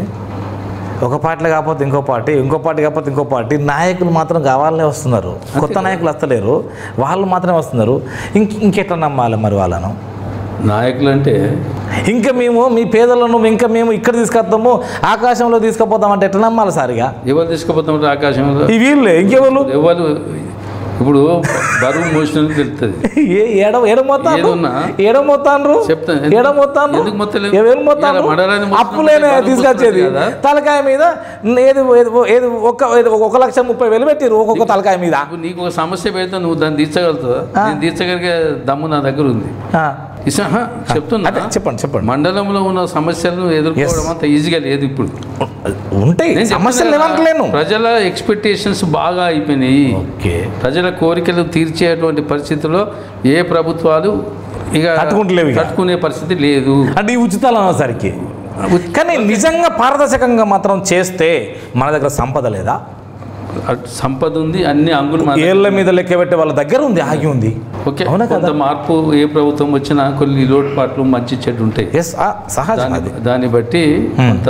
ఒక పార్టీలో కాకపోతే ఇంకో పార్టీ ఇంకో పార్టీ కాకపోతే ఇంకో పార్టీ నాయకులు మాత్రం కావాలనే వస్తున్నారు కొత్త నాయకులు వస్తలేరు వాళ్ళు మాత్రమే వస్తున్నారు ఇంక ఇంకెట్లా నమ్మాలి మరి వాళ్ళను నాయకులు అంటే ఇంకా మేము మీ పేదలను ఇంకా మేము ఇక్కడ తీసుకొస్తాము ఆకాశంలో తీసుకుపోతామంటే ఎట్లా నమ్మాలి సారిగా ఎవరు తీసుకుపోతాం ఆకాశంలో ఈ వీళ్ళే ఇంకెవరు ఎవరు ఇప్పుడు బరువు మోసిన తెలుస్తుంది ఏ ఏడ ఏడమోతాను ఏదున్నా? ఏడమోతాను చెప్తాను. ఏడమోతాను ఎందుకు మొత్తలేవు? ఎవరు మొత్తాను ఇలా మడరాని మొత్తం అప్పులేనే బరువు తీసుకొచ్చేది మోస్తున్నారు కదా? తలకాయ మీద ఏది ఏది ఏది ఒక ఏది ఒక లక్ష ముప్పై వేలు పెట్టిరు ఒక్కొక్క తలకాయ మీద ఇప్పుడు నీకు ఒక సమస్య పెడితే నువ్వు దాన్ని తీర్చగలుగుతావా నేను తీర్చగలిగే దమ్ము నా దగ్గర ఉంది ఆ, ఇసా హా, చెప్తున్నా అదే చెప్పండి చెప్పండి మండలంలో ఉన్న సమస్యలను ఎదుర్కోవడం అంత ఈజీగా లేదు ఇప్పుడు ఉంటాయి నేను సమస్యలు చెప్తున్నా లేవంటలేను కదా, ప్రజల ఎక్స్పెక్టేషన్స్ బాగా అయిపోయినాయి ఓకే ప్రజల కోరికలు తీర్చేటువంటి పరిస్థితుల్లో ఏ ప్రభుత్వాలు ఇక తట్టుకుంటలేవు ఇక. తట్టుకునే పరిస్థితి లేదు అంటే ఈ ఉచితాలు అనేసరికి కానీ నిజంగా పారదర్శకంగా మాత్రం చేస్తే మన దగ్గర సంపద లేదా అటు సంపద ఉంది అన్ని అంగులు మా- ఏళ్ళ మీద లెక్క పెట్టే వాళ్ళ దగ్గర ఉంది ఆగి ఉంది ఓకే అవునా కదా? కొంత మార్పు ఏ ప్రభుత్వం వచ్చినా కొన్ని లోటుపాట్లు మంచి చెడు ఉంటాయి ఎస్ సహజం అది దాన్ని దాన్ని బట్టి కొంత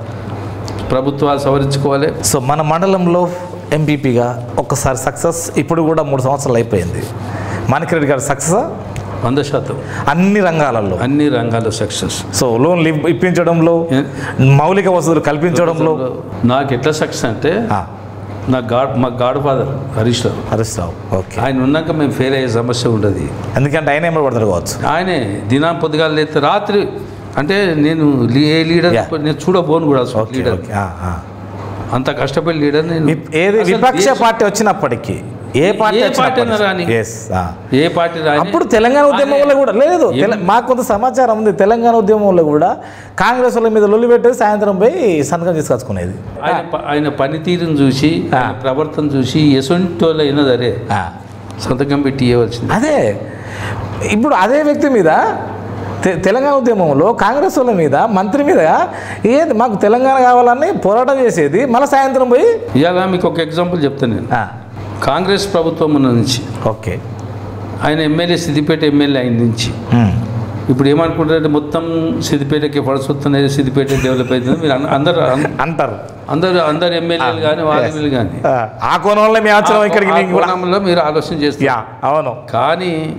ప్రభుత్వాలు సవరించుకోవాలి సో మన మండలంలో ఎంపీపీగా ఒక్కసారి సక్సెస్ ఇప్పుడు కూడా మూడు సంవత్సరాలు అయిపోయింది మాణిక్రెడ్డి గారు సక్సెస్ వంద శాతం అన్ని రంగాలలో అన్ని రంగాల్లో సక్సెస్ సో లోన్లు ఇప్- ఇప్పించడంలో మౌలిక వసతులు కల్పించడంలో నాకు ఎట్లా సక్సెస్ అంటే ఆ, నా గాడ్ మా god father Harish Rao Harish Rao okay ఆయన ఉన్నాక మేము ఫెయిల్ అయ్యే సమస్య ఉండదు ఎందుకంటే ఆయన ఏమో పడతారు కావచ్చు ఆయనే దినా పొద్దుగాలు లేతే రాత్రి అంటే నేను లీ- ఏ లీడర్ Yeah. నేను చూడబోను కూడా అసలు ఓకే లీడర్ ఓకే ఆ, ఆ. అంత కష్టపడి లీడర్ నేను వి- ఏది అసలు విపక్ష దేశం- పార్టీ వచ్చినప్పటికీ ఏ పార్టీ ఏ పార్టీ అయినా రాని. ఎస్ ఏ పార్టీ రాని అప్పుడు తెలంగాణ ఉద్యమంలో కూడా లేదు తెల- మాకు కొంత సమాచారం ఉంది తెలంగాణ ఉద్యమంలో కూడా కాంగ్రెస్ వాళ్ళ మీద లొల్లి పెట్టేది సాయంత్రం పోయి సంతకం తీసుకొచ్చుకునేది ఆయన ప- ఆయన పనితీరును చూసి ఆ. ఆయన ప్రవర్తన చూసి ఎసొంటి వాళ్ళు అయినా సరే ఆ. సంతకం పెట్టి ఇవ్వవలసింది అదే ఇప్పుడు అదే వ్యక్తి మీద తె- తెలంగాణ ఉద్యమంలో కాంగ్రెస్ వాళ్ళ మీద మంత్రి మీద ఏది మాకు తెలంగాణ కావాలని పోరాటం చేసేది మళ్ళీ సాయంత్రం పోయి ఇవాళ మీకు ఒక ఎగ్జాంపుల్ చెప్తాను నేను ఆ, కాంగ్రెస్ ప్రభుత్వం ఉన్న నుంచి ఓకే ఆయన ఎమ్మెల్యే సిద్దిపేట ఎమ్మెల్యే అయిన నుంచి ఉమ్. ఇప్పుడు ఏమనుకుంటారంటే మొత్తం సిద్దిపేటకి ఫండ్స్ వస్తున్నాయి సిద్దిపేట డెవలప్ అవుతుంది మీరు అన్- అందరు అన్- అంటారు అందరు అందరు ఎమ్మెల్యేలు కానీ వాళ్ళ కానీ ఆ, ఆ కోణంలో మేము వచ్చినాం ఇక్కడికి మీకు కూడా కోణంలో మీరు ఆలోచన చేస్తారు యా అవును కానీ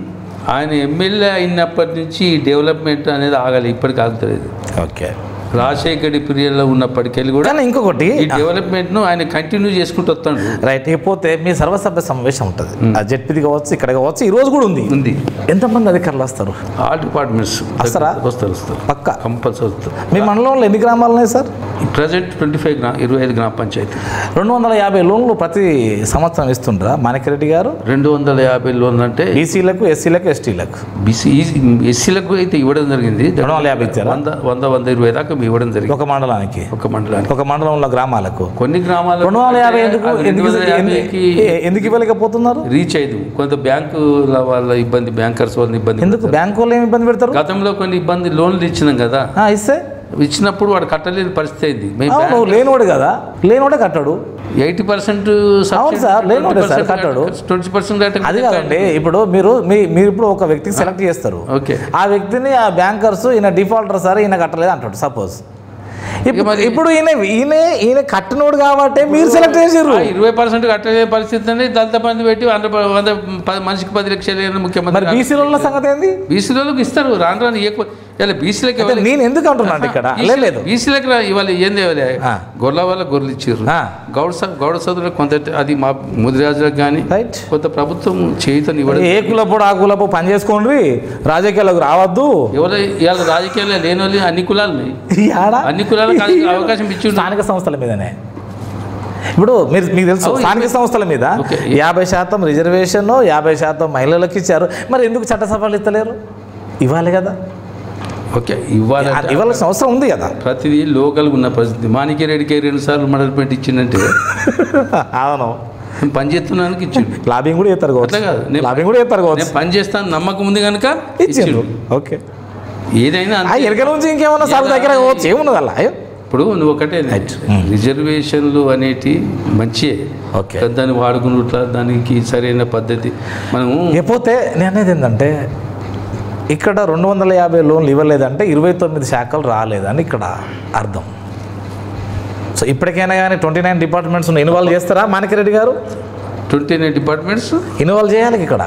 ఆయన ఎమ్మెల్యే అయినప్పటి నుంచి ఈ డెవలప్మెంట్ అనేది ఆగలి ఇప్పటికి ఆగుతలేదు ఓకే రాజశేఖర్ పీరియడ్లో ఉన్నప్పటికెళ్ళి కూడా కానీ ఇంకొకటి ఈ డెవలప్మెంట్ను ఆయన కంటిన్యూ చేసుకుంటూ వస్తాడు రైట్ ఇకపోతే మీ సర్వసభ్య సమావేశం ఉంటుంది ఆ జడ్పీది కావచ్చు ఇక్కడ కావచ్చు ఈ రోజు కూడా ఉంది ఉంది ఎంతమంది అధికారులు వస్తారు ఆల్ డిపార్ట్మెంట్స్ వస్తారా? వస్తారు వస్తారు పక్క కంపల్సరీ వస్తారు మీ మండలంలో ఎన్ని గ్రామాలు ఉన్నాయి సార్ ప్రజెంట్ ట్వంటీ ఫైవ్ గ్రా ఇరవై ఐదు గ్రామ పంచాయతీ రెండు వందల యాభై లోన్లు ప్రతి సంవత్సరం ఇస్తుంటారా మాణిక్యరెడ్డి గారు రెండు వందల యాభై లోన్ అంటే బీసీలకు ఎస్సీలకు ఎస్టీలకు బీసీ ఎస్సీలకు అయితే ఇవ్వడం జరిగింది రెండు వందల యాభై ఇచ్చారా వంద వంద వంద ఇరవై దాకా ఇవ్వడం జరిగింది ఒక మండలానికి ఒక మండలానికి ఒక మండలంలో గ్రామాలకు కొన్ని గ్రామాలు రెండు వందల యాభై ఎందుకు ఎందుకు యాభైకి ఎ- ఎందుకు ఇవ్వలేకపోతున్నారు రీచ్ అయ్యింది కొంత బ్యాంకుల వాళ్ళ ఇబ్బంది బ్యాంకర్స్ వాళ్ళ ఇబ్బంది ఎందుకు బ్యాంకు వాళ్ళు ఏమి ఇబ్బంది పెడతారు గతంలో కొన్ని ఇబ్బంది లోన్లు ఇచ్చినాం కదా ఆ, ఇస్తే ఇచ్చినప్పుడు వాడు కట్టలేని పరిస్థితి అయింది మేము అవును లేనోడు కదా లేనోడే కట్టాడు ఎయిటీ పర్సెంట్ అవును సార్, లేనోడే సార్, కట్టాడు. ట్వంటీ పర్సెంట్ అది కాదండి ఇప్పుడు మీరు మీ మీరు ఇప్పుడు ఒక వ్యక్తికి సెలెక్ట్ చేస్తారు ఓకే ఆ వ్యక్తిని ఆ బ్యాంకర్స్ ఈయన డిఫాల్టర్ సార్ ఈయన కట్టలేదు అంటాడు సపోజ్ ఇప్పుడు మరి- ఇప్పుడు ఈయన ఈయన ఈయన కట్టినోడు కాబట్టి మీరు సెలెక్ట్ చేసారు ఇరవై పర్సెంట్ కట్టలేని పరిస్థితి అని దళిత మంది పెట్టి వంద ప- వంద ప- మనిషికి పది లక్షలు ఇవ్వని మరి ముఖ్యమంత్రి బీసీల సంగతి ఏంది బీసీలకు ఇస్తారు రాను రాను ఎక్కువ ఇలా బీసీలకి అయితే నేను ఎందుకు అంటున్నాను ఇక్కడ లేదు, లేదు బీసీలకు రా- ఇవాళ ఏంది ఇవ్వాలి ఆ. గొర్రెల వల్ల గొర్రెలు ఇచ్చారు ఆ, గౌడ స- గౌడ సోదరులకు కొంత అది మా ముదిరాజులకు కానీ రైట్ కొంత ప్రభుత్వం చేయుతని ఇవ్వడం ఏ కులపోడు ఆ కులపు పని చేసుకోండి రాజకీయాలకు రావద్దు ఎవరు ఇవాళ రాజకీయాల్లో లేని వాళ్ళు అన్ని కులాలు ఉన్నాయి ఈ ఆడ అన్ని కులాలకు అది అవకాశం ఇచ్చి ఉండాలి. స్థానిక సంస్థల మీదనే ఇప్పుడు మీరు మీకు తెలుసు అవును, స్థానిక సంస్థల మీద ఓకే. యాభై శాతం రిజర్వేషన్ యాభై శాతం మహిళలకు ఇచ్చారు మరి ఎందుకు చట్టసభలు ఇస్తలేరు ఇవ్వాలి కదా ఓకే ఇవ్వాలి ఇవ్వాల్సిన అవసరం ఉంది కదా ప్రతిదీ లోకల్ ఉన్న పరిస్థితి మాణిక్య రెడ్డికి రెండు సార్లు మడల్ పెట్టి ఇచ్చిందంటే అవును నేను పని చేస్తున్నానికి ఇచ్చిండు లాబింగ్ కూడా చేస్తారు అట్లా కావచ్చు కాదు నేను లాబింగ్ కూడా చేస్తారు కావచ్చు నేను పని చేస్తాను నమ్మకం ఉంది కనుక ఇచ్చిండ్రు ఇచ్చిండు ఓకే ఏదైనా ఆ అంతే. ఎరక నుంచి ఇంకేమన్నా సార్ దగ్గర కావచ్చు ఏమున్నది అలా అయ్యో ఇప్పుడు నువ్వు ఒకటే రిజర్వేషన్లు అనేటి మంచియే ఓకే దాన్ని వాడుకున్నట్ల దానికి సరైన పద్ధతి మనము లేకపోతే నేను అనేది ఏంటంటే ఇక్కడ రెండు వందల యాభై లోన్లు ఇవ్వలేదంటే ఇరవై తొమ్మిది శాఖలు రాలేదని ఇక్కడ అర్థం సో ఇప్పటికైనా కానీ ట్వంటీ నైన్ డిపార్ట్మెంట్స్ ఇన్వాల్వ్ చేస్తారా మాణిక్యరెడ్డి గారు ట్వంటీ నైన్ డిపార్ట్మెంట్స్ ఇన్వాల్వ్ చేయాలి ఇక్కడ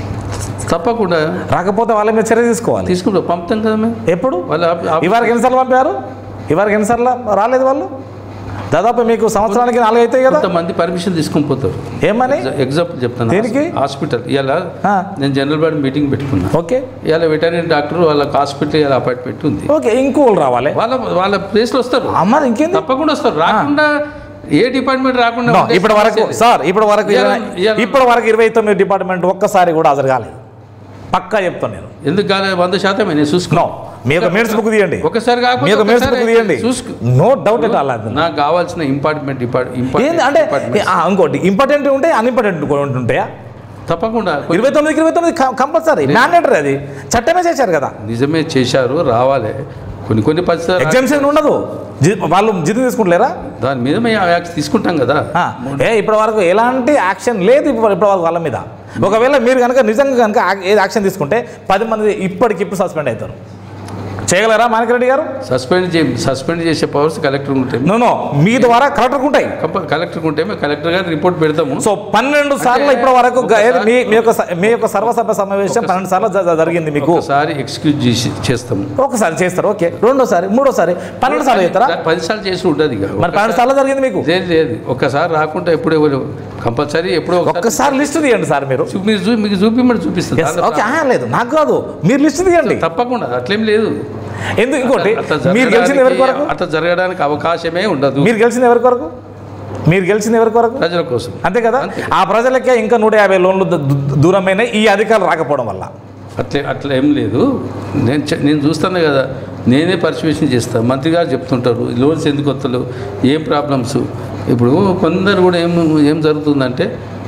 తప్పకుండా రాకపోతే వాళ్ళ మీద చర్య తీసుకోవాలి తీసుకుంటాం పంపుతాం కదా మేము ఎప్పుడు వాళ్ళ ఆఫ్- ఆఫ్- ఇవారికి ఎన్నిసార్లు పంపారు ఇవారికి ఎన్నిసార్లు రాలేదు వాళ్ళు దాదాపు మీకు సంవత్సరానికి నాలుగు అవుతాయి కదా కొంతమంది పర్మిషన్ తీసుకొని పోతారు ఏమని ఎగ్జాంపుల్ చెప్తాను దేనికి? హాస్పిటల్ ఇలా ఆ, నేను జనరల్ బాడీ మీటింగ్ పెట్టుకున్నా ఓకే ఇలా వెటర్నరీ డాక్టర్ వాళ్ళకి హాస్పిటల్ ఇలా అపాయింట్మెంట్ ఉంది ఓకే ఇంకోళ్ళు రావాలి వాళ్ళ వాళ్ళ ప్లేస్లో వస్తారు అమ్మ ఇంకేంది తప్పకుండా వస్తారు రాకుండా ఏ డిపార్ట్మెంట్ రాకుండా No, ఉంటే ఇప్పటి వరకు సమస్య లేదు. సార్ ఇప్పటి వరకు ఇవాళ- ఇరవై- ఇవాళ- ఇప్పటి వరకు ఇరవై తొమ్మిది డిపార్ట్మెంట్ ఒక్కసారి కూడా హాజరు కాలేదు పక్కా చెప్తాను నేను ఎందుకు కాలేదు వంద శాతమే నేను చూసుకున్నా నో మీ యొక్క మినిట్స్ బుక్ తీయండి ఒకసారి మీ కాకపోతే యొక్క మినిట్స్ ఒకసారి బుక్ తీయండి చూసుకో నో డౌట్ ఎట్ అలా నాకు కావాల్సిన ఇంపార్ట్మెంట్ ఏంది అంటే డిపార్ట్మెంట్ ఆ, ఇంకోటి ఇంపార్టెంట్ ఉంటాయి అన్ఇంపార్టెంట్ కూడా ఉంటుంటాయా తప్పకుండా ఇరవై తొమ్మిదికి ఇరవై తొమ్మిది కంపల్సరీ మ్యాండేటరీ అది చట్టమే చేశారు కదా నిజమే చేశారు రావాలి కొన్ని కొన్ని పరిస్థితులు ఎగ్జామ్షన్ ఉండదు జి- వాళ్ళు జిద్దు తీసుకుంటలేరా దాని మీద మేము యాక్ట్ తీసుకుంటాం కదా ఆ, ఏ ఇప్పటి వరకు ఎలాంటి యాక్షన్ లేదు ఇప్పుడు ఇప్పటి వరకు వాళ్ళ మీద ఒకవేళ మీరు కనుక నిజంగా కనుక ఆ- ఏది యాక్షన్ తీసుకుంటే పది మంది ఇప్పటికిప్పుడు సస్పెండ్ అవుతారు చేయగలరా మానకరెడ్డి గారు సస్పెండ్ చే సస్పెండ్ చేసే పవర్స్ కలెక్టర్ ఉంటాయి నో నో మీ ద్వారా కలెక్టర్కి ఉంటాయి కలెక్టర్ ఉంటే మేము కలెక్టర్ గారు రిపోర్ట్ పెడతాము సో పన్నెండు సార్లు ఇప్పటి వరకు గ- ఏది మీ మీ యొక్క స- మీ యొక్క సర్వసభ్య సమావేశం పన్నెండు సార్లు జ- జ- జరిగింది మీకు ఒకసారి ఎక్స్క్యూజ్ చేసి చేస్తాము ఒకసారి చేస్తారు ఓకే రెండోసారి మూడోసారి పన్నెండు సార్లు చేస్తారా పది సార్లు చేసి ఉంటుంది ఇక మరి పన్నెండు సార్లు జరిగింది మీకు లేదు లేదు ఒక్కసారి రాకుంటే ఎప్పుడు ఎవరు కంపల్సరీ ఎప్పుడో ఒకసారి ఒక్కసారి లిస్ట్ తీయండి సార్ మీరు చూ- మీరు చూ మీకు చూపిమ్మని చూపిస్తుంది Yes, ఓకే ఆ, లేదు నాకు కాదు మీరు లిస్ట్ తీయండి తప్పకుండా అట్లేం లేదు ఎందుకు ఇంకోటి అట్లా మీరు గెలిచింది ఎవరి జరగడానికి- కొరకు అట్లా జరగడానికి అవకాశమే ఉండదు మీరు గెలిచింది ఎవరి కొరకు మీరు గెలిచింది ఎవరి కొరకు ప్రజల కోసం అంతే కదా అంతే. ఆ ప్రజలకే ఇంకా నూట యాభై లోన్లు ద- దు- దూరమైన ఈ అధికారులు రాకపోవడం వల్ల అట్లే అట్లా ఏం లేదు నేను చె- నేను చూస్తాను కదా నేనే పర్సివేషన్ చేస్తాను మంత్రి గారు చెప్తుంటారు లోన్స్ ఎందుకు వస్తలేవు ఏం ప్రాబ్లమ్స్ ఇప్పుడు కొందరు కూడా ఏం ఏం జరుగుతుందంటే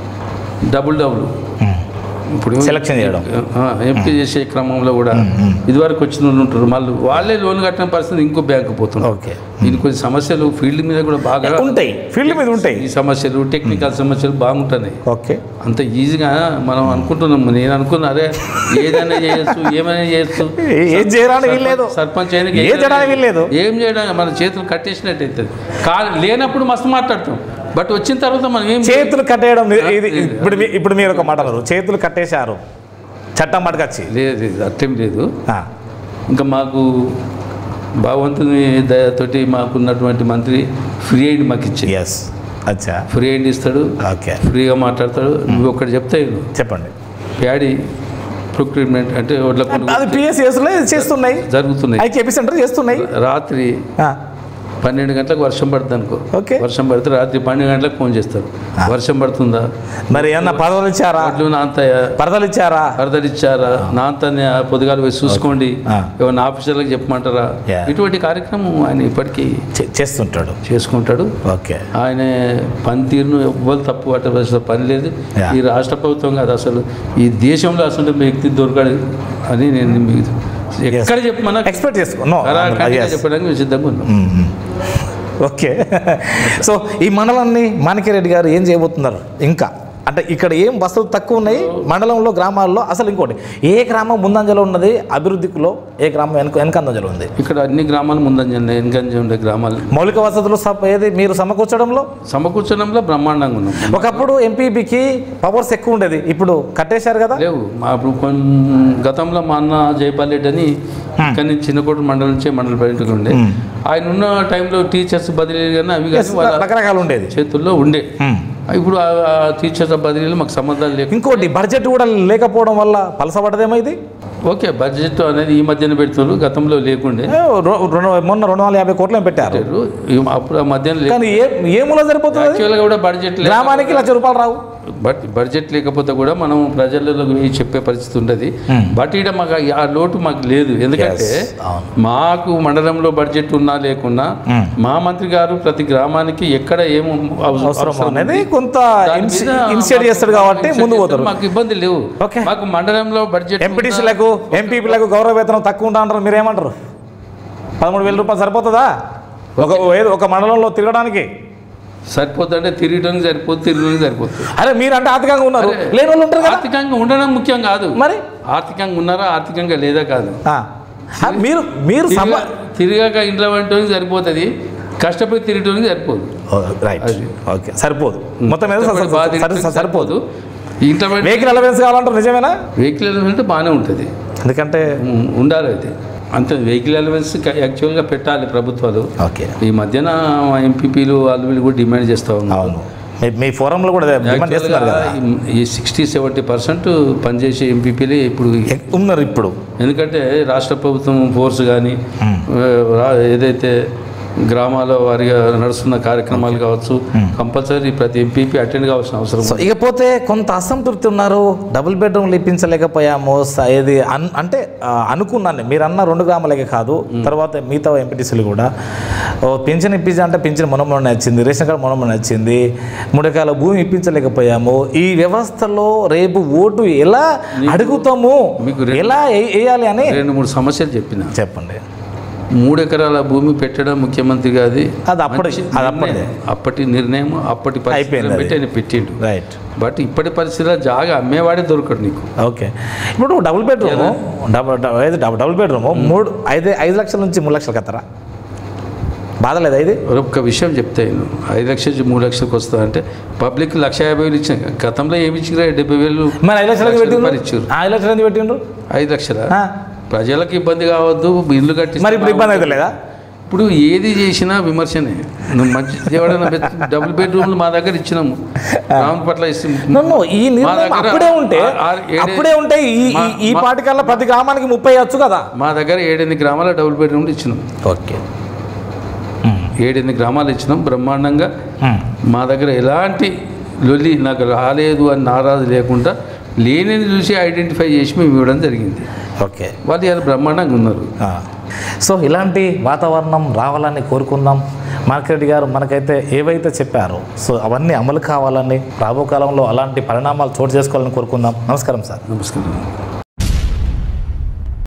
డబుల్ డబుల్ ఇప్పుడు సెలక్షన్ చేయడం ఆ, ఎంపీ చేసే క్రమంలో కూడా ఇదివరకు వచ్చిన వాళ్ళు ఉంటారు మళ్ళీ వాళ్ళే లోన్ కట్టిన పరిస్థితి ఇంకో బ్యాంకు పోతున్నారు ఓకే దీని కొన్ని సమస్యలు ఫీల్డ్ మీద కూడా బాగా ఉంటాయి ఫీల్డ్ మీద ఉంటాయి ఈ సమస్యలు టెక్నికల్ సమస్యలు బాగుంటున్నాయి ఓకే అంత ఈజీగా మనం అనుకుంటున్నాము నేను అనుకున్నా అరే ఏదైనా చేయొచ్చు ఏమైనా చేయొచ్చు ఏ- ఏం చేయడానికి వీల్లేదు సర్పంచ్ అయినా ఏం చేయడానికి వీల్లేదు ఏం చేయడానికి మన చేతులు కట్టేసినట్టు అవుతుంది కా లేనప్పుడు మస్తు మాట్లాడతాం బట్ వచ్చిన తర్వాత మనం ఏం చేతులు కట్టేయడం ఇది ఇది- ఇప్పుడు మీ- ఇప్పుడు మీరు ఒక మాట అన్నారు చేతులు కట్టేశారు చట్టం పట్టుకొచ్చి లేదు లేదు అట్టేం లేదు ఇంకా మాకు భగవంతుని దయతోటి మాకున్నటువంటి మంత్రి ఫ్రీ ఎయిడ్ మాకు ఇచ్చే ఎస్ అచ్చా ఫ్రీ ఎయిడ్ ఇస్తాడు ఓకే ఫ్రీగా మాట్లాడతాడు నువ్వు ఒకటి చెప్తే చెప్పండి ప్యాడీ ప్రొక్యూర్మెంట్ అంటే ఒడ్ల కొనుగోలు అది పిఎస్సిఎస్లో చేస్తున్నాయి జరుగుతున్నాయి ఐకి ఎపిసెంటర్ చేస్తున్నాయి రాత్రి ఆ, పన్నెండు గంటలకు వర్షం పడుతుంది అనుకో ఓకే. వర్షం పడితే రాత్రి పన్నెండు గంటలకు ఫోన్ చేస్తారు వర్షం పడుతుందా మరి ఏమన్నా పరదలు ఇచ్చారా వడ్లు నాంతయ్య పరదలు ఇచ్చారా వరదలు ఇచ్చారా నాంతని పొద్దుగాలు పోయి చూసుకోండి ఆ. ఏమన్నా ఆఫీసర్లకు చెప్పమంటారా Yeah. ఇటువంటి కార్యక్రమం ఆయన ఇప్పటికీ చే- చేస్తుంటాడు చేసుకుంటాడు ఓకే ఆయన పనితీరును ఎవ్వరు తప్పు పట్టవలసిన పని లేదు Yeah. ఈ రాష్ట్ర ప్రభుత్వం కాదు అసలు ఈ దేశంలో అసలు వ్యక్తి దొరకడు అని నేను మీకు ఎక్కడ చెప్పమన్నా ఎక్స్పెక్ట్ చేసుకో నో ఖరాఖండిగా చెప్పడానికి మేము సిద్ధంగా ఉన్నాం ఓకే సో ఈ మండలాన్ని మాణిక్యరెడ్డి గారు ఏం చేయబోతున్నారు ఇంకా అంటే ఇక్కడ ఏం వసతులు తక్కువ ఉన్నాయి మండలంలో గ్రామాల్లో అసలు ఇంకోటి ఏ గ్రామం ముందంజలో ఉన్నది అభివృద్ధిలో ఏ గ్రామం వెనక వెనకందంజలో ఉంది ఇక్కడ అన్ని గ్రామాలు ముందంజ వెనుకంజ ఉండే గ్రామాలు మౌలిక వసతులు సప- ఏది మీరు సమకూర్చడంలో సమకూర్చడంలో బ్రహ్మాండంగా ఉన్నాం ఒకప్పుడు ఎంపీపీకి పవర్స్ ఎక్కువ ఉండేది ఇప్పుడు కట్టేశారు కదా లేవు మా ఇప్పుడు కొన్ గతంలో మా అన్న జైపాల్ రెడ్డి అని కానీ చిన్నకోట మండలం నుంచే మండల పర్యటకులు ఉండే ఆయన ఉన్న టైంలో టీచర్స్ బదిలీ కానీ అవి Yes, కానీ వాళ్ళ రకరకాలు ఉండేది చేతుల్లో ఉండే Hmm. ఇప్పుడు ఆ ఆ టీచర్స్ బదిలీలు మాకు సంబంధాలు లేవు ఇంకోటి బడ్జెట్ కూడా లేకపోవడం వల్ల పలసపడదేమో ఇది ఓకే బడ్జెట్ అనేది ఈ మధ్యన పెడుతున్నారు గతంలో లేకుండే ఏ, రొ- రెండు మొన్న రెండు వందల యాభై కోట్లు ఏమో పెట్టారు ఈ- అప్పుడు ఆ మధ్యన లే- కానీ ఏ ఏ మూల సరిపోతుంది అది? యాక్చువల్గా కూడా బడ్జెట్ లే- గ్రామానికి లక్ష రూపాయలు రావు బట్ బడ్జెట్ లేకపోతే కూడా మనం ప్రజలకు పోయి చెప్పే పరిస్థితి ఉంటుంది బట్ ఇక్కడ మాకు ఆ- ఆ లోటు మాకు లేదు ఎందుకంటే Yes, అవును. మాకు మండలంలో బడ్జెట్ ఉన్నా లేకున్నా మా మంత్రి గారు ప్రతి గ్రామానికి ఎక్కడ ఏం అవస- అవసరం అవసరం అనేది ఉంది. కొంత దాని ఇన్సి- మీద ఇనిషియేట్ మాకు- చేస్తాడు కాబట్టి ఇనిషియేట్ ముందు చేస్తాడు. పోతారు మాకు ఇబ్బంది లేవు ఓకే. మాకు మండలంలో బడ్జెట్ ఎంపీటీసీలకు ఎంపీపీలకు గౌరవ వేతనం తక్కువ ఉంటా అంటారు మీరేమంటారు పదమూడు వేల రూపాయలు సరిపోతుందా ఒక ఏదో ఒక మండలంలో తిరగడానికి సరిపోతుంది అంటే తిరగడానికి సరిపోతుంది తిరగడానికి సరిపోతుంది అరే మీరు అంటే ఆర్థికంగా ఉన్నారు అరే. లేని వాళ్ళు ఉంటారు కదా ఆర్థికంగా ఉండడం ముఖ్యం కాదు మరి ఆర్థికంగా ఉన్నారా ఆర్థికంగా లేదా కాదు ఆ. ఆ, మీరు మీరు సమ తిరగ- తిరగాక ఇంట్లో వంటోనికి సరిపోతుంది కష్టపడి తిరగడానికి సరిపోదు ఓ, రైట్ అది. ఓకే సరిపోదు మొత్తం మీద కష్టపడి బాగా సరి- తిరగడానికి సరి- సరిపోదు ఇంట్లో వంట- వెహికల్ అలవెన్స్ కావాలంటారు నిజమేనా వెహికల్ అంటే బాగానే ఉంటుంది ఎందుకంటే ఉం- ఉండాలి అయితే అంతే వెహికల్ అలవెన్స్ యాక్చువల్గా పెట్టాలి ప్రభుత్వాలు ఓకే ఈ మధ్యన ఎంపీపీలు వాళ్ళు వీళ్ళు కూడా డిమాండ్ చేస్తూ ఉన్నారు అవును మీ- మీ ఫోరంలో కూడా డిమాండ్ చేస్తున్నారు కదా యాక్చువల్గా ఈ సిక్స్టీ సెవెంటీ పర్సెంట్ పనిచేసే ఎంపీపీలే ఇప్పుడు ఎక్- ఉన్నారు ఇప్పుడు ఎందుకంటే రాష్ట్ర ప్రభుత్వం ఫోర్స్ కానీ ఏదైతే గ్రామాల వారిగా నడుస్తున్న కార్యక్రమాలు కావచ్చు కంపల్సరీ ప్రతి ఎంపీపీ అటెండ్ కావాల్సిన అవసరం సో ఇకపోతే కొంత అసంతృప్తి ఉన్నారు డబుల్ బెడ్రూమ్లు ఇప్పించలేకపోయాము స- ఇది అన్ అంటే ఆ, అనుకున్నాను మీరు అన్న రెండు గ్రామాలకే కాదు తర్వాత మిగతా ఎంపీటీసీలు కూడా ఓ పింఛన్ ఇప్పించ అంటే పింఛన్ మొనమొన వచ్చింది రేషన్ కార్డు మొనమొన వచ్చింది మూడు ఎకరాల భూమి ఇప్పించలేకపోయాము ఈ వ్యవస్థలో రేపు ఓటు ఎలా అడుగుతాము మీకు రెండు- ఎలా ఏ- వేయాలి అని రెండు మూడు సమస్యలు చెప్పిన చెప్పండి మూడు ఎకరాల భూమి పెట్టడం ముఖ్యమంత్రి గారి అది అప్పటి మంచి అది అప్పటిదే నిర్ణయం. అప్పటి నిర్ణయం అప్పటి అయిపోయింది పరిస్థితులను అది. పెట్టి ఆయన పెట్టిండు రైట్ బట్ ఇప్పటి పరిస్థితుల్లో జాగా అమ్మేవాడే దొరకడు నీకు ఓకే ఇప్పుడు డబుల్ బెడ్రూమ్ డబుల్ ఏది డబుల్ డబుల్ బెడ్రూమ్ మూడు ఐదు ఐదు లక్షల నుంచి మూడు లక్షలు కత్తరా బాధ లేదా ఇది ఒక్క విషయం చెప్తే నేను ఐదు లక్షల నుంచి మూడు లక్షలకు వస్తా అంటే పబ్లిక్ లక్ష యాభై వేలు ఇచ్చిన గతంలో ఏమి ఇచ్చిరా డెబ్బై వేలు మరి ఐదు లక్షలకి లక్ష పెట్టిండ్రు రూపాయలు ఇచ్చారు ఆ, ఐదు లక్షలు ఎందుకు పెట్టిండ్రు ఐదు లక్షల ఆ, ప్రజలకు ఇబ్బంది కావద్దు ఇల్లు కట్టి మరి ఇప్పుడు ఇబ్బంది అయితే లేదా ఇప్పుడు ఏది చేసినా విమర్శనే నువ్వు మంచి ఎవడైనా డబుల్ బెడ్రూమ్లు మా దగ్గర ఇచ్చినాము రామ్ పట్ల ఇస్తున్నాం నన్ను ఈ నిర్ణయం దగ్గర అప్పుడే ఉంటే ఆ- ఆ- ఏడే- అప్పుడే ఉంటే ఈ ఈ- ఈ మా- పాటికల్లా ప్రతి గ్రామానికి ముప్పై వచ్చు కదా మా దగ్గర ఏడెనిమిది గ్రామాల డబుల్ బెడ్రూమ్లు ఇచ్చినాం ఓకే ఏడెనిమిది గ్రామాలు ఇచ్చినాం బ్రహ్మాండంగా మా దగ్గర ఎలాంటి లొల్లి నాకు రాలేదు అని నారాజు లేకుండా లేనిని చూసి ఐడెంటిఫై చేసి మేము ఇవ్వడం జరిగింది ఓకే వాళ్ళు ఇలా బ్రహ్మాండంగా ఉన్నారు ఆ. సో ఇలాంటి వాతావరణం రావాలని కోరుకుందాం మార్కెట్ గారు మనకైతే ఏవైతే చెప్పారో సో అవన్నీ అమలు కావాలని రాబో కాలంలో అలాంటి పరిణామాలు చోటు చేసుకోవాలని కోరుకుందాం నమస్కారం సార్ నమస్కారం